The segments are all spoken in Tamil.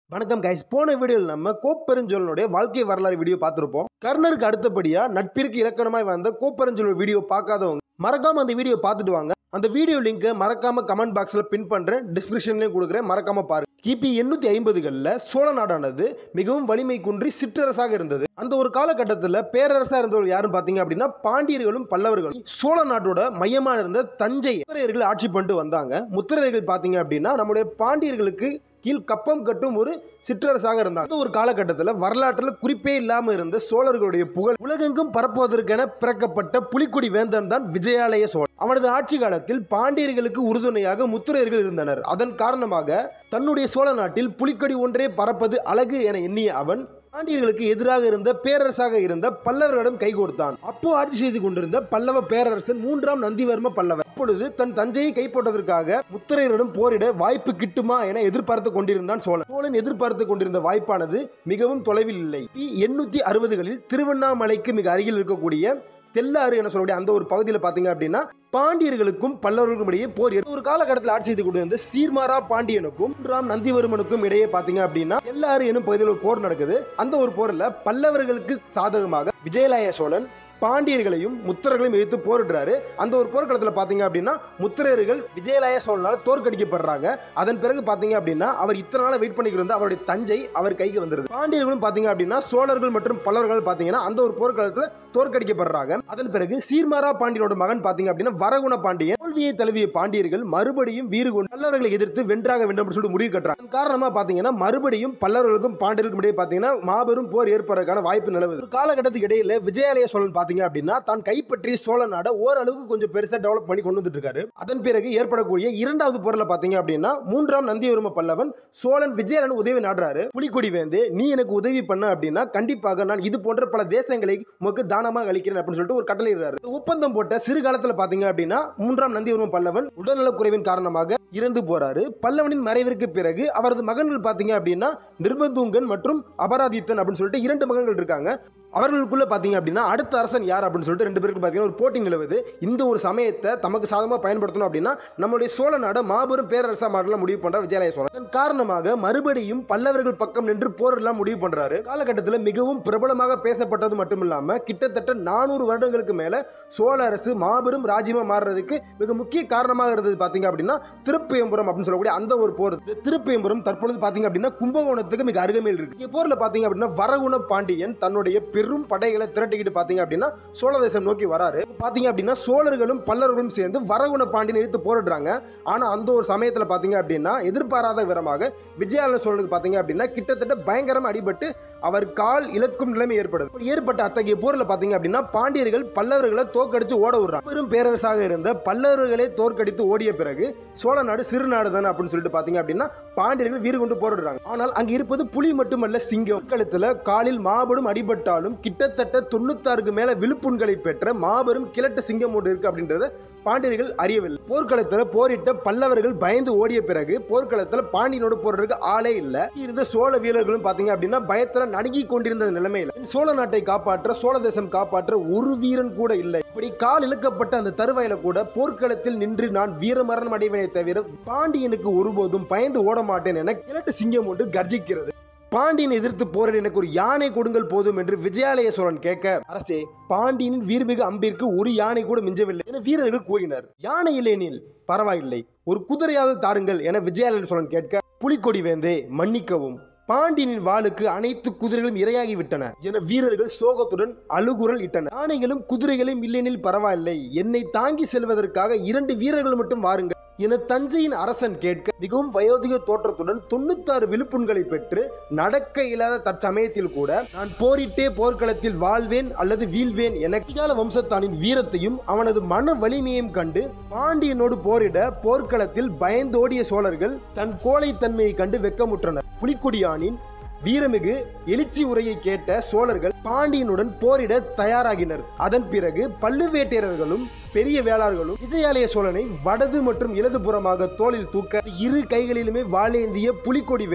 வணக்கம் கைஸ் போன வீடியோவில் நம்ம கோப்பெருஞ்சோழனுடைய வாழ்க்கை வரலாறு வீடியோ பார்த்துருப்போம் கர்ணருக்கு அடுத்தபடியா நட்பிற்கு இலக்கணமாய் வந்த கோப்பெருஞ்சோழன் வீடியோ பார்க்காதவங்க மறக்காம அந்த வீடியோ பார்த்துட்டு வாங்க அந்த வீடியோ லிங்கை மறக்காம கமெண்ட் பாக்ஸ்ல பின் பண்றேன் டிஸ்கிரிப்ஷன்லயும் கொடுக்குறேன் மறக்காம பாருங்க கிபி எண்ணூத்தி ஐம்பதுகளில் சோழ நாடானது மிகவும் வலிமை குன்றி சிற்றரசாக இருந்தது அந்த ஒரு காலகட்டத்தில் பேரரசா இருந்தவர்கள் யாருன்னு பார்த்தீங்க அப்படின்னா பாண்டியர்களும் பல்லவர்களும் சோழ நாட்டோட மையமா இருந்த தஞ்சை முத்திரையர்கள் ஆட்சி பண்ணிட்டு வந்தாங்க முத்திரையர்கள் பார்த்தீங்க அப்படின்னா நம்முடைய பாண்டியர்களுக்கு கீழ் கப்பம் கட்டும் ஒரு சிற்றரசாக இருந்தாங்க அந்த ஒரு காலகட்டத்தில் வரலாற்றில் குறிப்பே இல்லாமல் இருந்த சோழர்களுடைய புகழ் உலகெங்கும் பரப்புவதற்கென பிறக்கப்பட்ட புலிக்குடி வேந்தன் தான் விஜயாலய சோழன் அவனது ஆட்சி காலத்தில் பாண்டியர்களுக்கு உறுதுணையாக முத்திரையர்கள் இருந்தனர் அதன் காரணமாக தன்னுடைய சோழ நாட்டில் புலிக்கொடி ஒன்றே பறப்பது அழகு என எண்ணிய அவன் பாண்டியர்களுக்கு எதிராக இருந்த பேரரசாக இருந்த பல்லவர்களிடம் கைகோர்த்தான் அப்போ ஆட்சி செய்து கொண்டிருந்த பல்லவ பேரரசன் மூன்றாம் நந்திவர்ம பல்லவர் அப்பொழுது தன் தஞ்சையை கைப்பற்றதற்காக முத்திரையரிடம் போரிட வாய்ப்பு கிட்டுமா என எதிர்பார்த்து கொண்டிருந்தான் சோழன் சோழன் எதிர்பார்த்து கொண்டிருந்த வாய்ப்பானது மிகவும் தொலைவில் இல்லை எண்ணூத்தி அறுபதுகளில் திருவண்ணாமலைக்கு மிக அருகில் இருக்கக்கூடிய தெல்லாறு என சொல்லக்கூடிய அந்த ஒரு பகுதியில் பார்த்தீங்க அப்படின்னா பாண்டியர்களுக்கும் பல்லவர்களுக்கும் இடையே போர் ஏற்ப- ஒரு காலகட்டத்தில் ஆட்சி செய்து கொண்டிருந்த சீர்மாரா பாண்டியனுக்கும் மூன்றாம் நந்திவர்மனுக்கும் இடையே பார்த்தீங்க அப்படின்னா தெல்லாறு எனும் பகுதியில் ஒரு போர் நடக்குது அந்த ஒரு போரில் பல்லவர்களுக்கு சாதகமாக விஜயலாய சோழன் பாண்டியர்களையும் முத்திரர்களையும் எதிர்த்து போரிடுறாரு அந்த ஒரு போர்க்களத்தில் பார்த்தீங்க அப்படின்னா முத்திரையர்கள் விஜயலாய சோழனால் தோற்கடிக்கப்படுறாங்க அதன் பிறகு பார்த்தீங்க அப்படின்னா அவர் இத்தனை நாள் வெயிட் பண்ணிக்கிட்டு இருந்த அவருடைய தஞ்சை அவர் கைக்கு வந்துருது பாண்டியர்களும் பார்த்தீங்க அப்படின்னா சோழர்கள் மற்றும் பல்லவர்கள் பார்த்தீங்கன்னா அந்த ஒரு போர்க்களத்தில் தோற்கடிக்கப்படுறாங்க அதன் பிறகு சீர்மாரா பாண்டியனோட மகன் பார்த்தீங்க அப்படின்னா வரகுண பாண்டியன் தோல்வியை தழுவிய பாண்டியர்கள் மறுபடியும் வீறு கொண்டு பல்லவர்களை எதிர்த்து வென்றாக வேண்டும் அப்படின்னு சொல்லிட்டு முடிவு கட்டுறாங்க அதன் காரணமா பார்த்தீங்கன்னா மறுபடியும் பல்லவர்களுக்கும் பாண்டியர்களுக்கும் இடையே பார்த்தீங்கன்னா மாபெரும் போர் ஏற்படுறதுக்கான வாய்ப்பு நிலவுது ஒரு காலகட்டத்துக்கு இடையில விஜயாலய சோழன் பார்த்தீங்க அப்படின்னா தான் கைப்பற்றிய சோழ நாட ஓரளவுக்கு கொஞ்சம் பெருசா டெவலப் பண்ணி கொண்டு வந்துட்டு இருக்காரு அதன் பிறகு ஏற்படக்கூடிய இரண்டாவது போரில் பார்த்தீங்க அப்படின்னா மூன்றாம் நந்திவர்ம பல்லவன் சோழன் விஜயலன் உதவி நாடுறாரு புலிக்கொடி வேந்து நீ எனக்கு உதவி பண்ண அப்படின்னா கண்டிப்பாக நான் இது போன்ற பல தேசங்களை உமக்கு தானமாக அளிக்கிறேன் அப்படின்னு சொல்லிட்டு ஒரு கட்டளை இடுறாரு இந்த ஒப்பந்தம் போட்ட சிறு காலத்துல பாத்தீங்க அப்படின்னா மூன்றாம் நந்திவர்ம பல்லவன் உடல்நலக் குறைவின் காரணமாக இறந்து போறாரு பல்லவனின் மறைவிற்கு பிறகு அவரது மகன்கள் பாத்தீங்க அப்படின்னா நிர்பந்துங்கன் மற்றும் அபராதித்தன் அப்படின்னு சொல்லிட்டு இரண்டு மகன்கள் இருக்காங்க அவர்களுக்குள்ள பாத்தீங்க அப்படின்னா அடுத்த அரசன் யார் அப்படின்னு சொல்லிட்டு ரெண்டு பேருக்கு பாத்தீங்கன்னா ஒரு போட்டி நிலவுது இந்த ஒரு சமயத்தை தமக்கு சாதகமாக பயன்படுத்தணும் அப்படின்னா நம்மளுடைய சோழ நாடு மாபெரும் பேரரசா மாடலாம் முடிவு பண்ற விஜயாலய சோழன் அதன் காரணமாக மறுபடியும் பல்லவர்கள் பக்கம் நின்று போர் எல்லாம் முடிவு பண்றாரு காலகட்டத்தில் மிகவும் பிரபலமாக பேசப்பட்டது மட்டும் இல்லாம கிட்டத்தட்ட நானூறு வருடங்களுக்கு மேல சோழ அரசு மாபெரும் ராஜ்யமா மாறுறதுக்கு மிக முக்கிய காரணமாக இருந்தது பாத்தீங்க அப்படின்னா திருப்பயம்புரம் அப்படின்னு சொல்லக்கூடிய அந்த ஒரு போர் இந்த திருப்பயம்புரம் தற்பொழுது பாத்தீங்க அப்படின்னா கும்பகோணத்துக்கு மிக அருகாமையில் இருக்கு இந்த போர்ல பாத்தீங்க அப்படின்னா வரகுண பாண்டியன் தன்னுடைய பெரும் படைகளை திரட்டிக்கிட்டு பாத்தீங்க அப்படின்னா சோழ தேசம் நோக்கி வராரு பாத்தீங்க அப்படின்னா சோழர்களும் பல்லவர்களும் சேர்ந்து வரகுண பாண்டியனை எதிர்த்து போரிடுறாங்க ஆனா அந்த ஒரு சமயத்துல பாத்தீங்க அப்படின்னா எதிர்பாராத விதமாக விஜயாலய சோழனுக்கு பாத்தீங்க அப்படின்னா கிட்டத்தட்ட பயங்கரமா அடிபட்டு அவர் கால் இழக்கும் நிலைமை ஏற்படுது இப்படி ஏற்பட்ட அத்தகைய போர்ல பாத்தீங்க அப்படின்னா பாண்டியர்கள் பல்லவர்களை தோற்கடிச்சு ஓட விடுறாங்க பெரும் பேரரசாக இருந்த பல்லவர்களே தோற்கடித்து ஓடிய பிறகு சோழ நாடு சிறு நாடு தானே அப்படின்னு சொல்லிட்டு பாத்தீங்க அப்படின்னா பாண்டியர்கள் வீறு கொண்டு போரிடுறாங்க ஆனால் அங்க இருப்பது புலி மட்டுமல்ல சிங்கம் கழுத்துல காலில் மாபெரும் அடிபட்டாலும் கிட்டத்தட்ட தொண்ணூத்தாறுக்கு மேல விழுப்புண்களை பெற்ற மாபெரும் கிழட்டு சிங்கம் ஒன்று இருக்கு அப்படின்றத பாண்டியர்கள் அறியவில்லை போர்க்களத்துல போரிட்ட பல்லவர்கள் பயந்து ஓடிய பிறகு போர்க்களத்துல பாண்டியனோடு போறதுக்கு ஆளே இல்ல இருந்த சோழ வீரர்களும் பாத்தீங்க அப்படின்னா பயத்துல நடுங்கி கொண்டிருந்த நிலைமையில சோழ நாட்டை காப்பாற்ற சோழ தேசம் காப்பாற்ற ஒரு வீரன் கூட இல்லை இப்படி கால் இழுக்கப்பட்ட அந்த தருவாயில கூட போர்க்களத்தில் நின்று நான் வீரமரணம் அடைவேனே தவிர பாண்டியனுக்கு ஒருபோதும் பயந்து ஓட மாட்டேன் என கிழட்டு சிங்கம் ஒன்று கர்ஜிக்கிறது பாண்டியனை எதிர்த்து போரிட எனக்கு ஒரு யானை கொடுங்கள் போதும் என்று விஜயாலய சோழன் கேட்க அரசே பாண்டியனின் வீர்மிகு அம்பிற்கு ஒரு யானை கூட மிஞ்சவில்லை என வீரர்கள் கூறினர் யானை இல்லையெனில் பரவாயில்லை ஒரு குதிரையாவது தாருங்கள் என விஜயாலய சோழன் கேட்க புலிக்கொடி வேந்தே மன்னிக்கவும் பாண்டியனின் வாளுக்கு அனைத்து குதிரைகளும் இரையாகி விட்டன என வீரர்கள் சோகத்துடன் அழுகுரல் இட்டனர் யானைகளும் குதிரைகளும் இல்லையெனில் பரவாயில்லை என்னை தாங்கி செல்வதற்காக இரண்டு வீரர்கள் மட்டும் வாருங்கள் என தஞ்சையின் அரசன் கேட்க மிகவும் வயோதிக தோற்றத்துடன் தொண்ணூத்தாறு விழுப்புண்களை பெற்று நடக்க இயலாத தற்சமயத்தில் கூட நான் போரிட்டே போர்க்களத்தில் வாழ்வேன் அல்லது வீழ்வேன் என அதிகால வம்சத்தானின் வீரத்தையும் அவனது மன வலிமையையும் கண்டு பாண்டியனோடு போரிட போர்க்களத்தில் பயந்தோடிய சோழர்கள் தன் கோழைத்தன்மையை கண்டு வெக்கமுற்றனர் புலிக்குடியானின் வீரமிகு எழுச்சி உரையை கேட்ட சோழர்கள் பாண்டியனுடன் போரிட தயாராகினர் அதன் பிறகு பல்லுவேட்டையர்களும் பெரிய வேளார்களும் விஜயாலய சோழனை வடது மற்றும் இடதுபுறமாக தோளில் தூக்க இரு கைகளிலுமே வாளேந்திய புலிக்கொடி வேந்தன்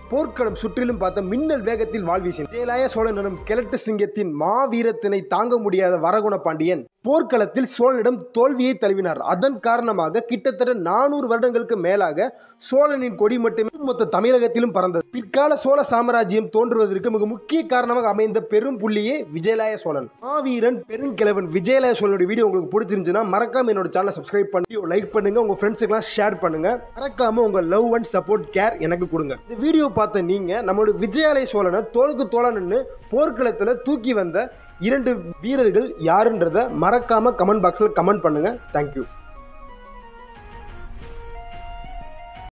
போர்க்களம் சுற்றிலும் பார்த்த மின்னல் வேகத்தில் வாழ்வீசின் விஜயலாய சோழன் எனும் கிழட்டு சிங்கத்தின் மாவீரத்தினை தாங்க முடியாத வரகுண பாண்டியன் போர்க்களத்தில் சோழனிடம் தோல்வியை தழுவினார் அதன் காரணமாக கிட்டத்தட்ட நானூறு வருடங்களுக்கு மேலாக சோழனின் கொடி மட்டுமே மொத்த தமிழகத்திலும் பறந்தது பிற்கால சோழ சாம்ராஜ்யம் தோன்றுவதற்கு மிக முக்கிய காரணமாக அமைந்த பெரும் புள்ளியே விஜயலாய சோழன் மாவீரன் பெருங்கிழவன் விஜயலாய சோழனுடைய வீடியோ உங்களுக்கு பிடிச்சிருந்துச்சுன்னா மறக்காம என்னோட சேனலை சப்ஸ்கிரைப் பண்ணி லைக் பண்ணுங்க உங்க ஃப்ரெண்ட்ஸுக்கெல்லாம் ஷேர் பண்ணுங்க மறக்காம உங்க லவ் அண்ட் சப்போர்ட் கேர் எனக்கு கொடுங்க இந்த வீடியோ பார்த்த நீங்க நம்மளோட விஜயாலய சோழனை தோளுக்கு தோழா நின்று போர்க்களத்தில் தூக்கி வந்த இரண்டு வீரர்கள் யாருன்றத மறக்காம கமெண்ட் பாக்ஸில் கமெண்ட் பண்ணுங்க தேங்க்யூ